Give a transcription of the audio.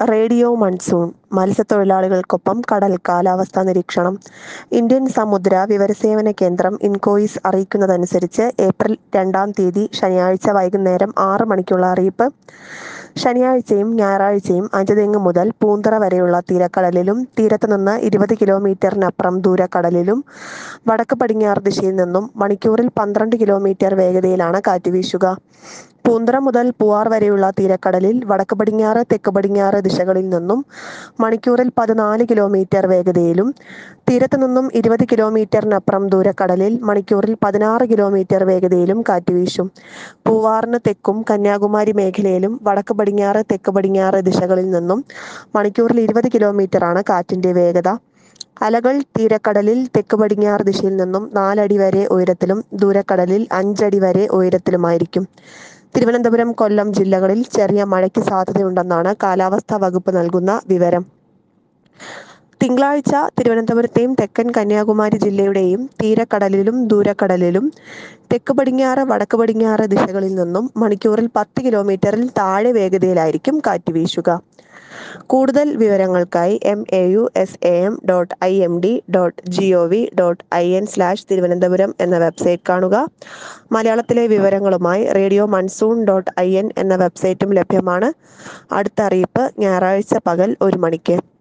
radio monsoon മത്സ്യത്തൊഴിലാളികൾക്കൊപ്പം കടൽ കാലാവസ്ഥാ നിരീക്ഷണം ഇന്ത്യൻ സമുദ്ര വിവരസേവന കേന്ദ്രം ഇൻകോയിസ് അറിയിക്കുന്നതനുസരിച്ച് ഏപ്രിൽ രണ്ടാം തീയതി ശനിയാഴ്ച വൈകുന്നേരം ആറ് മണിക്കുള്ള അറിയിപ്പ് ശനിയാഴ്ചയും ഞായറാഴ്ചയും അഞ്ചുതെങ്ങ് മുതൽ പൂന്തറ വരെയുള്ള തീരക്കടലിലും തീരത്ത് നിന്ന് ഇരുപത് കിലോമീറ്ററിനപ്പുറം ദൂരക്കടലിലും വടക്ക് പടിഞ്ഞാറ് ദിശയിൽ നിന്നും മണിക്കൂറിൽ പന്ത്രണ്ട് കിലോമീറ്റർ വേഗതയിലാണ് കാറ്റ് വീശുക പൂന്തറ മുതൽ പൂവാർ വരെയുള്ള തീരക്കടലിൽ വടക്ക് പടിഞ്ഞാറ് തെക്ക് പടിഞ്ഞാറ് ദിശകളിൽ നിന്നും മണിക്കൂറിൽ പതിനാല് കിലോമീറ്റർ വേഗതയിലും തീരത്ത് നിന്നും ഇരുപത് കിലോമീറ്ററിനപ്പുറം ദൂരക്കടലിൽ മണിക്കൂറിൽ പതിനാറ് കിലോമീറ്റർ വേഗതയിലും കാറ്റ് വീശും പൂവാറിന് തെക്കും കന്യാകുമാരി മേഖലയിലും വടക്ക് പടിഞ്ഞാറ് തെക്ക് പടിഞ്ഞാറ് ദിശകളിൽ നിന്നും മണിക്കൂറിൽ ഇരുപത് കിലോമീറ്ററാണ് കാറ്റിന്റെ വേഗത അലകൾ തീരക്കടലിൽ തെക്ക് പടിഞ്ഞാറ് ദിശയിൽ നിന്നും നാലടി വരെ ഉയരത്തിലും ദൂരക്കടലിൽ അഞ്ചടി വരെ ഉയരത്തിലുമായിരിക്കും തിരുവനന്തപുരം കൊല്ലം ജില്ലകളിൽ ചെറിയ മഴയ്ക്ക് സാധ്യതയുണ്ടെന്നാണ് കാലാവസ്ഥാ വകുപ്പ് നൽകുന്ന വിവരം തിങ്കളാഴ്ച തിരുവനന്തപുരത്തെയും തെക്കൻ കന്യാകുമാരി ജില്ലയുടെയും തീരക്കടലിലും ദൂരക്കടലിലും തെക്ക് പടിഞ്ഞാറ് വടക്ക് പടിഞ്ഞാറ് ദിശകളിൽ നിന്നും മണിക്കൂറിൽ പത്ത് കിലോമീറ്ററിൽ താഴെ വേഗതയിലായിരിക്കും കാറ്റ് വീശുക കൂടുതൽ വിവരങ്ങൾക്കായി M A U S A M dot I M D dot G O V dot I N slash Thiruvananthapuram എന്ന വെബ്സൈറ്റ് കാണുക മലയാളത്തിലെ വിവരങ്ങളുമായി radio monsoon dot I N എന്ന വെബ്സൈറ്റും ലഭ്യമാണ് അടുത്ത അറിയിപ്പ് ഞായറാഴ്ച പകൽ ഒരു മണിക്ക്